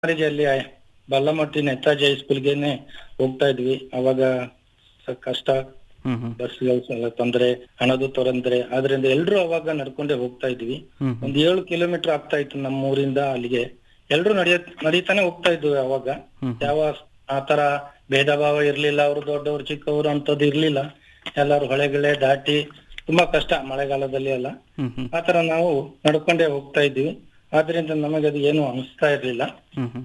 ಕಾಲೇಜಲ್ಲಿ ಬಲ್ಲಮಟ್ಟಿ ನೇತಾಜಿ ಹೈಸ್ಕೂಲ್ಗೆನೆ ಹೋಗ್ತಾ ಇದ್ವಿ ಅವಾಗ ಸ- ಕಷ್ಟ ಹ್ಮ್ ಹ್ಮ್ ಬಸ್ಗಳ ತೊಂದರೆ ಹಣದ ತೊಂದರೆ ಆದ್ರಿಂದ ಎಲ್ರು ಅವಾಗ ನಡ್ಕೊಂಡೇ ಹೋಗ್ತಾ ಇದ್ವಿ ಹ್ಮ್ ಒಂದ್ ಏಳು ಕಿಲೋಮೀಟರ್ ಆಗ್ತಾ ಇತ್ತು ನಮ್ಮ ಊರಿಂದ ಅಲ್ಲಿಗೆ ಎಲ್ರು ನಡೆಯ ನಡೀತಾನೆ ಹೋಗ್ತಾ ಇದ್ವಿ ಅವಾಗ ಹ್ಮ್. ಯಾವ ಆತರ ಭೇದ ಭಾವ ಇರ್ಲಿಲ್ಲ ಅವ್ರು ದೊಡ್ಡವ್ರು ಚಿಕ್ಕವರು ಅಂತದ್ದು ಇರ್ಲಿಲ್ಲ ಎಲ್ಲಾರು ಹೊಳೆಗಳೇ ದಾಟಿ ತುಂಬಾ ಕಷ್ಟ ಮಳೆಗಾಲದಲ್ಲಿ ಎಲ್ಲ ಹ್ಮ್ ಹ್ಮ್ ಆತರ ನಾವು ನಡ್ಕೊಂಡೇ ಹೋಗ್ತಾ ಇದ್ವಿ ಆದ್ರಿಂದ ನಮಗೆ ಅದು ಏನು ಅನಿಸ್ತಾ ಇರ್ಲಿಲ್ಲ ಹ್ಮ್ ಹ್ಮ್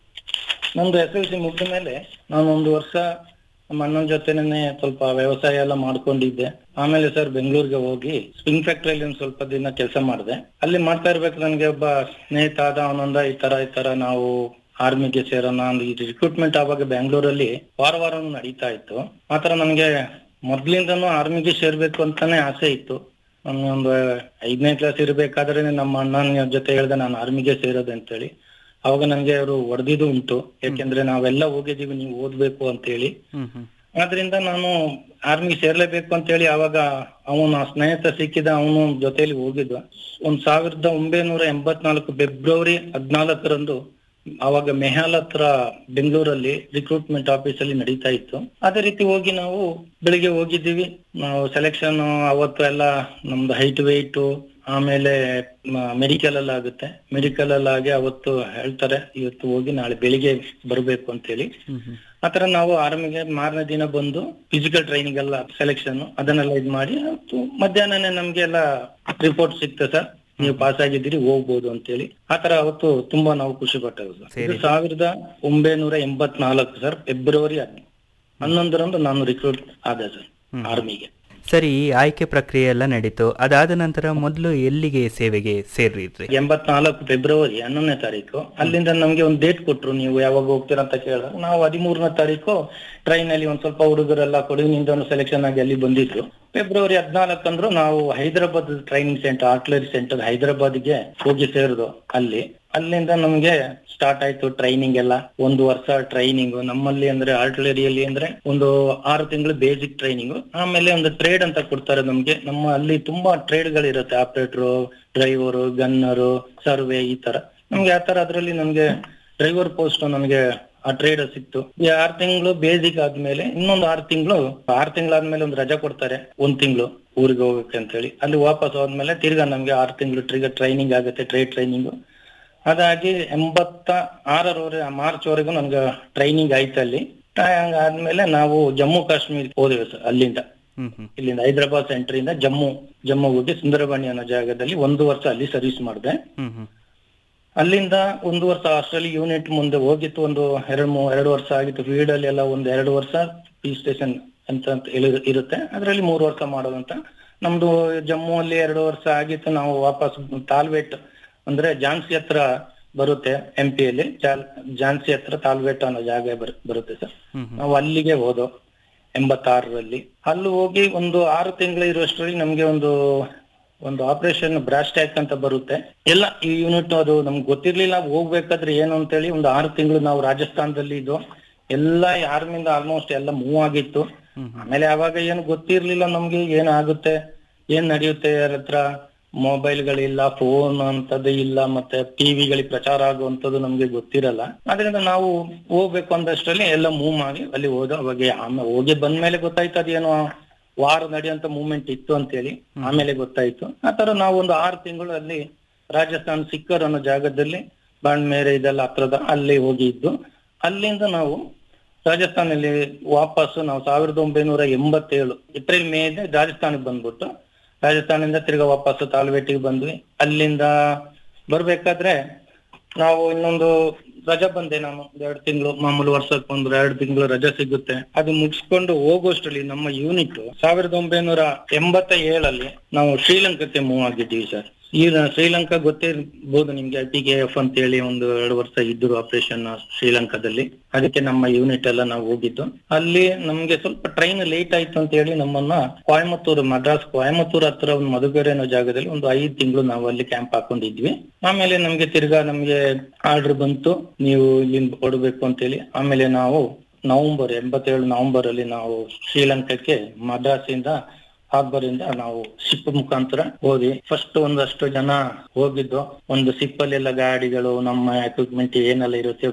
ನಮ್ದು ಎಸ್ ಎಲ್ ಸಿ ಮುಗಿದ ಮೇಲೆ ನಾನು ಒಂದು ವರ್ಷ ನಮ್ಮ ಅಣ್ಣನ ಜೊತೆನೆ ಸ್ವಲ್ಪ ವ್ಯವಸಾಯ ಎಲ್ಲ ಮಾಡ್ಕೊಂಡಿದ್ದೆ ಆಮೇಲೆ ಸರ್ ಬೆಂಗಳೂರಿಗೆ ಹೋಗಿ ಸ್ಪಿಂಗ್ ಫ್ಯಾಕ್ಟ್ರಿಯಲ್ಲಿ ಒಂದು ಸ್ವಲ್ಪ ದಿನ ಕೆಲಸ ಮಾಡಿದೆ ಅಲ್ಲಿ ಮಾಡ್ತಾ ಇರ್ಬೇಕು ನನಗೆ ಒಬ್ಬ ಸ್ನೇಹಿತ ಆದ ಅವನೊಂದ ಈ ತರ ಈ ತರ ನಾವು ಆರ್ಮಿಗೆ ಸೇರೋಣ ಅಂದ್ ಈ ರಿಕ್ರೂಟ್ಮೆಂಟ್ ಆವಾಗ ಬೆಂಗಳೂರಲ್ಲಿ ವಾರ ವಾರನೂ ನಡೀತಾ ಇತ್ತು ಆತರ ನನಗೆ ಮೊದ್ಲಿಂದನೂ ಆರ್ಮಿಗೆ ಸೇರ್ಬೇಕು ಅಂತಾನೆ ಆಸೆ ಇತ್ತು ನಾನು ಒಂದು ಐದನೇ ಕ್ಲಾಸ್ ಇರ್ಬೇಕಾದ್ರೆ ನಮ್ಮ ಅಣ್ಣನ ಜೊತೆ ಹೇಳ್ದೆ ನಾನು ಆರ್ಮಿಗೆ ಸೇರೋದು ಅಂತೇಳಿ ಅವಾಗ ನನ್ಗೆ ಅವರು ಹೊಡೆದಿದ್ದು ಉಂಟು ಯಾಕೆಂದ್ರೆ ನಾವೆಲ್ಲ ಹೋಗಿದೀವಿ ನೀವು ಓದ್ಬೇಕು ಅಂತ ಹೇಳಿ ಹ್ಮ್ ಹ್ಮ್ ಆದ್ರಿಂದ ನಾನು ಆರ್ಮಿ ಸೇರ್ಲೇಬೇಕು ಅಂತ ಹೇಳಿ ಅವಾಗ ಅವನ ಸ್ನೇಹಿತ ಸಿಕ್ಕಿದ ಅವನು ಜೊತೆಲಿ ಹೋಗಿದ್ದ ಒಂದ್ ಸಾವಿರದ ಒಂಬೈನೂರ ಎಂಬತ್ನಾಲ್ಕು ಫೆಬ್ರವರಿ ಹದಿನಾಲ್ಕರಂದು ಅವಾಗ ಮೆಹಾಲ್ ಹತ್ರ ಬೆಂಗಳೂರಲ್ಲಿ ರಿಕ್ರೂಟ್ಮೆಂಟ್ ಆಫೀಸ್ ಅಲ್ಲಿ ನಡೀತಾ ಇತ್ತು ಅದೇ ರೀತಿ ಹೋಗಿ ನಾವು ಬೆಳಿಗ್ಗೆ ಹೋಗಿದ್ದೀವಿ ನಾವು ಸೆಲೆಕ್ಷನ್ ಅವತ್ತು ಎಲ್ಲ ನಮ್ದು ಹೈಟ್ ವೆಯ್ಟ್ ಆಮೇಲೆ ಮೆಡಿಕಲ್ ಅಲ್ಲಿ ಆಗುತ್ತೆ ಮೆಡಿಕಲ್ ಅಲ್ಲಿ ಆಗಿ ಅವತ್ತು ಹೇಳ್ತಾರೆ ಇವತ್ತು ಹೋಗಿ ನಾಳೆ ಬೆಳಿಗ್ಗೆ ಬರಬೇಕು ಅಂತ ಹೇಳಿ ಹ್ಮ್ ಹ್ಮ್ ಆತರ ನಾವು ಆರ್ಮಿಗೆ ಮಾರನೇ ದಿನ ಬಂದು ಫಿಸಿಕಲ್ ಟ್ರೈನಿಂಗ್ ಎಲ್ಲ ಸೆಲೆಕ್ಷನ್ ಅದನ್ನೆಲ್ಲ ಇದ್ ಮಾಡಿ ಅವತ್ತು ಮಧ್ಯಾಹ್ನನೇ ನಮ್ಗೆ ಎಲ್ಲ ರಿಪೋರ್ಟ್ ಸಿಕ್ತೆ ಸರ್ ನೀವು ಪಾಸ್ ಆಗಿದ್ದೀರಿ ಹೋಗ್ಬೋದು ಅಂತ ಹೇಳಿ ಆತರ ಅವತ್ತು ತುಂಬಾ ನಾವು ಖುಷಿ ಪಟ್ಟೆವು ಸರ್ ಸರಿ. ಇದು ಸಾವಿರದ ಒಂಬೈನೂರ ಎಂಬತ್ನಾಲ್ಕು ಸರ್ ಫೆಬ್ರವರಿ ಹದ್- ಹನ್ನೊಂದರಂದು ನಾನು ರಿಕ್ರೂಟ್ ಆದೆ ಸರ್ ಹ್ಮ್. ಆರ್ಮಿಗೆ ಸರಿ ಈ ಆಯ್ಕೆ ಪ್ರಕ್ರಿಯೆ ಎಲ್ಲ ನಡೀತು ಅದಾದ ನಂತರ ಮೊದಲು ಎಲ್ಲಿಗೆ ಸೇವೆಗೆ ಸೇರಿದ್ರಿ ಎಂಬತ್ನಾಲ್ಕು ಫೆಬ್ರವರಿ ಹನ್ನೊಂದನೇ ತಾರೀಕು ಅಲ್ಲಿಂದ ನಮ್ಗೆ ಒಂದು ಡೇಟ್ ಕೊಟ್ರು ನೀವು ಯಾವಾಗ ಹೋಗ್ತೀರಾ ಅಂತ ಕೇಳಿದಾಗ ನಾವು ಹದಿಮೂರನೇ ತಾರೀಕು ಟ್ರೈನ್ ಅಲ್ಲಿ ಒಂದ್ ಸ್ವಲ್ಪ ಹುಡುಗರೆಲ್ಲ ಕೊಡಗಿನಿಂದ ಸೆಲೆಕ್ಷನ್ ಆಗಿ ಅಲ್ಲಿ ಬಂದಿದ್ರು ಫೆಬ್ರವರಿ ಹದಿನಾಲ್ಕಂದ್ರು ನಾವು Hyderabad training centre artillery centre ಹೈದರಾಬಾದ್ಗೆ ಹೋಗಿ ಸೇರಿದು ಅಲ್ಲಿ ಅಲ್ಲಿಂದ ನಮ್ಗೆ ಸ್ಟಾರ್ಟ್ ಆಯ್ತು ಟ್ರೈನಿಂಗ್ ಎಲ್ಲ ಒಂದು ವರ್ಷ ಟ್ರೈನಿಂಗ್ ನಮ್ಮಲ್ಲಿ ಅಂದ್ರೆ ಆರ್ಟಿಲರಿಯಲ್ಲಿ ಅಂದ್ರೆ ಒಂದು ಆರು ತಿಂಗಳು ಬೇಸಿಕ್ ಟ್ರೈನಿಂಗ್ ಆಮೇಲೆ ಒಂದು ಟ್ರೇಡ್ ಅಂತ ಕೊಡ್ತಾರೆ ನಮ್ಗೆ ನಮ್ಮ ಅಲ್ಲಿ ತುಂಬಾ ಟ್ರೇಡ್ ಗಳಿರುತ್ತೆ ಆಪರೇಟರ್ ಡ್ರೈವರು ಗನ್ನರು ಸರ್ವೆ ಈ ತರ ನಮ್ಗೆ ಆ ತರ ಅದ್ರಲ್ಲಿ ನಮ್ಗೆ ಡ್ರೈವರ್ ಪೋಸ್ಟ್ ನಮ್ಗೆ ಆ ಟ್ರೇಡ್ ಸಿಕ್ತು ಈ ಆರ್ ತಿಂಗಳು ಬೇಸಿಕ್ ಆದ್ಮೇಲೆ ಇನ್ನೊಂದು ಆರ್ ತಿಂಗಳು ಆರ್ ತಿಂಗಳಾದ್ಮೇಲೆ ಒಂದು ರಜಾ ಕೊಡ್ತಾರೆ ಒಂದ್ ತಿಂಗಳು ಊರಿಗೆ ಹೋಗಕ್ಕೆ ಅಂತ ಹೇಳಿ ಅಲ್ಲಿ ವಾಪಸ್ ಹೋದ್ಮೇಲೆ ತಿರ್ಗಾ ನಮ್ಗೆ ಆರ್ ತಿಂಗಳು ತಿರ್ಗಾ ಟ್ರೈನಿಂಗ್ ಆಗುತ್ತೆ ಟ್ರೇಡ್ ಟ್ರೈನಿಂಗ್ ಅದಾಗಿ ಎಂಬತ್ತ ಆರರವರೆ ಮಾರ್ಚ್ ವರೆಗೂ ನಮ್ಗೆ ಟ್ರೈನಿಂಗ್ ಆಯ್ತು ಅಲ್ಲಿ ಟ್ರೈನಿಂಗ್ ಆದ್ಮೇಲೆ ನಾವು ಜಮ್ಮು ಕಾಶ್ಮೀರ್ ಹೋದೆವು ಸರ್ ಅಲ್ಲಿಂದ ಹ್ಮ್ ಹ್ಮ್ ಇಲ್ಲಿಂದ ಹೈದರಾಬಾದ್ ಸೆಂಟರ್ ಇಂದ ಜಮ್ಮು ಜಮ್ಮು ಹೋಗಿ ಸುಂದರಬಾಣಿ ಅನ್ನೋ ಜಾಗದಲ್ಲಿ ಒಂದು ವರ್ಷ ಅಲ್ಲಿ ಸರ್ವಿಸ್ ಮಾಡಿದೆ ಹ್ಮ್ ಹ್ಮ್ ಅಲ್ಲಿಂದ ಒಂದು ವರ್ಷ ಆಸ್ಟ್ರೇಲಿಯಾ ಯೂನಿಟ್ ಮುಂದೆ ಹೋಗಿತ್ತು ಒಂದು ಎರಡು ಮೂ ಎರಡು ವರ್ಷ ಆಗಿತ್ತು ಫೀಲ್ಡ್ ಅಲ್ಲಿ ಎಲ್ಲ ಒಂದು ಎರಡು ವರ್ಷ ಪಿ ಸ್ಟೇಷನ್ ಅಂತ ಅಂತ ಹೇಳಿ- ಇರುತ್ತೆ ಅದರಲ್ಲಿ ಮೂರು ವರ್ಷ ಮಾಡೋದಂತ ನಮ್ದು ಜಮ್ಮು ಅಲ್ಲಿ ಎರಡು ವರ್ಷ ಆಗಿತ್ತು ನಾವು ವಾಪಸ್ ತಾಲ್ವೇಟ್ ಅಂದ್ರೆ ಝಾನ್ಸಿ ಹತ್ರ ಬರುತ್ತೆ ಎಂ ಪಿ ಅಲ್ಲಿ ಜಾಲ್- ಝಾನ್ಸಿ ಹತ್ರ ತಾಲ್ವೇಟ್ ಅನ್ನೋ ಜಾಗ ಬರ್- ಬರುತ್ತೆ ಸರ್ ಹ್ಮ್ ಹ್ಮ್ ನಾವು ಅಲ್ಲಿಗೆ ಹೋದೋ ಎಂಬತ್ತಾರರಲ್ಲಿ ಅಲ್ಲಿ ಹೋಗಿ ಒಂದು ಆರು ತಿಂಗಳು ಇರುವಷ್ಟರಲ್ಲಿ ನಮ್ಗೆ ಒಂದು ಒಂದು ಆಪರೇಷನ್ ಬ್ರಾಸ್ಟ್ಯಾಕ್ ಅಂತ ಬರುತ್ತೆ ಎಲ್ಲ ಈ ಯೂನಿಟ್ ಅದು ನಮ್ಗೆ ಗೊತ್ತಿರ್ಲಿಲ್ಲ ಹೋಗ್ಬೇಕಾದ್ರೆ ಏನು ಅಂತೇಳಿ ಒಂದು ಆರು ತಿಂಗಳು ನಾವು ರಾಜಸ್ಥಾನದಲ್ಲಿ ಇದ್ದು ಎಲ್ಲ ಆರ್ಮಿಂದ ಆಲ್ಮೋಸ್ಟ್ ಎಲ್ಲ ಮೂವ್ ಆಗಿತ್ತು ಹ್ಮ್ ಹ್ಮ್ ಆಮೇಲೆ ಅವಾಗ ಏನು ಗೊತ್ತಿರ್ಲಿಲ್ಲ ನಮ್ಗೆ ಏನಾಗುತ್ತೆ ಏನ್ ನಡೆಯುತ್ತೆ ಯಾರ ಹತ್ರ ಮೊಬೈಲ್ಗಳಿಲ್ಲ ಫೋನ್ ಅಂತದ್ದು ಇಲ್ಲ ಮತ್ತೆ ಟಿವಿಗಳಿಗೆ ಪ್ರಚಾರ ಆಗುವಂತದ್ದು ನಮ್ಗೆ ಗೊತ್ತಿರಲ್ಲ ಅದರಿಂದ ನಾವು ಹೋಗ್ಬೇಕು ಅಂದಷ್ಟರಲ್ಲಿ ಎಲ್ಲ ಮೂವ್ ಮಾಡಿ ಅಲ್ಲಿ ಹೋದ ಅವಾಗ ಆಮೇಲೆ ಹೋಗಿ ಬಂದ್ಮೇಲೆ ಗೊತ್ತಾಯ್ತು ಅದೇನೋ ವಾರ ನಡೆಯುವಂತ ಮೂವ್ಮೆಂಟ್ ಇತ್ತು ಅಂತೇಳಿ ಆಮೇಲೆ ಗೊತ್ತಾಯ್ತು ಆತರ ನಾವು ಒಂದು ಆರು ತಿಂಗಳು ಅಲ್ಲಿ ರಾಜಸ್ಥಾನ್ ಸಿಕ್ಕರ್ ಅನ್ನೋ ಜಾಗದಲ್ಲಿ ಬಾಣ್ಮೇರೆ ಇದೆಲ್ಲ ಹತ್ರದ ಅಲ್ಲಿ ಹೋಗಿ ಇದ್ದು ಅಲ್ಲಿಂದ ನಾವು ರಾಜಸ್ಥಾನಲ್ಲಿ ವಾಪಸ್ ನಾವು ಸಾವಿರದ ಒಂಬೈನೂರ ಎಂಬತ್ತೇಳು ಏಪ್ರಿಲ್ ಮೇ ರಾಜಸ್ಥಾನಕ್ಕೆ ಬಂದ್ಬಿಟ್ಟು ರಾಜಸ್ಥಾನದಿಂದ ತಿರ್ಗಾ ವಾಪಸ್ ತಾಳ್ವೇಟಿಗೆ ಬಂದ್ವಿ ಅಲ್ಲಿಂದ ಬರ್ಬೇಕಾದ್ರೆ ನಾವು ಇನ್ನೊಂದು ರಜಾ ಬಂದೆ ನಾನು ಒಂದ್ ಎರಡು ತಿಂಗಳು ಮಾಮೂಲು ವರ್ಷಕ್ಕೆ ಒಂದು ಎರಡು ತಿಂಗಳು ರಜಾ ಸಿಗುತ್ತೆ ಅದು ಮುಗಿಸ್ಕೊಂಡು ಹೋಗೋಷ್ಟರಲ್ಲಿ ನಮ್ಮ ಯೂನಿಟ್ ಸಾವಿರದ ಒಂಬೈನೂರ ಎಂಬತ್ತ ಏಳಲ್ಲಿ ನಾವು ಶ್ರೀಲಂಕಾಕ್ಕೆ ಮೂವ್ ಆಗಿದ್ದೀವಿ ಸರ್ ಈಗ ಶ್ರೀಲಂಕಾ ಗೊತ್ತಿರ್ಬೋದು ನಿಮ್ಗೆ ಟಿ ಕೆ ಎಫ್ ಅಂತ ಹೇಳಿ ಒಂದು ಎರಡು ವರ್ಷ ಇದ್ರು ಆಪರೇಷನ್ ಶ್ರೀಲಂಕಾದಲ್ಲಿ ಅದಕ್ಕೆ ನಮ್ಮ ಯೂನಿಟ್ ಎಲ್ಲ ನಾವು ಹೋಗಿದ್ದು ಅಲ್ಲಿ ನಮ್ಗೆ ಸ್ವಲ್ಪ ಟ್ರೈನ್ ಲೇಟ್ ಆಯ್ತು ಅಂತ ಹೇಳಿ ನಮ್ಮನ್ನ ಕೊಯಮತ್ತೂರು ಮದ್ರಾಸ್ ಕೊಯಮತ್ತೂರು ಹತ್ರ ಒಂದು ಮಧುಗೆರೆ ಅನ್ನೋ ಜಾಗದಲ್ಲಿ ಒಂದು ಐದು ತಿಂಗಳು ನಾವು ಅಲ್ಲಿ ಕ್ಯಾಂಪ್ ಹಾಕೊಂಡಿದ್ವಿ ಆಮೇಲೆ ನಮ್ಗೆ ತಿರ್ಗಾ ನಮ್ಗೆ ಆರ್ಡರ್ ಬಂತು ನೀವು ಇಲ್ಲಿಂದ ಹೊಡಬೇಕು ಅಂತ ಹೇಳಿ ಆಮೇಲೆ ನಾವು ನವೆಂಬರ್ ಎಂಬತ್ತೇಳು ನವೆಂಬರ್ ಅಲ್ಲಿ ನಾವು ಶ್ರೀಲಂಕಾಕ್ಕೆ ಮದ್ರಾಸಿಂದ ಹಾರ್ಬರಿಂದ ನಾವು ಶಿಪ್ ಮುಖಾಂತರ ಹೋದ್ವಿ ಫಸ್ಟ್ ಒಂದಷ್ಟು ಜನ ಹೋಗಿದ್ದು ಒಂದು ಶಿಪ್ ಅಲ್ಲೆಲ್ಲ ಗಾಡಿಗಳು ನಮ್ಮ ಎಕ್ವಿಪ್ಮೆಂಟ್ ಏನೆಲ್ಲ ಇರುತ್ತೆ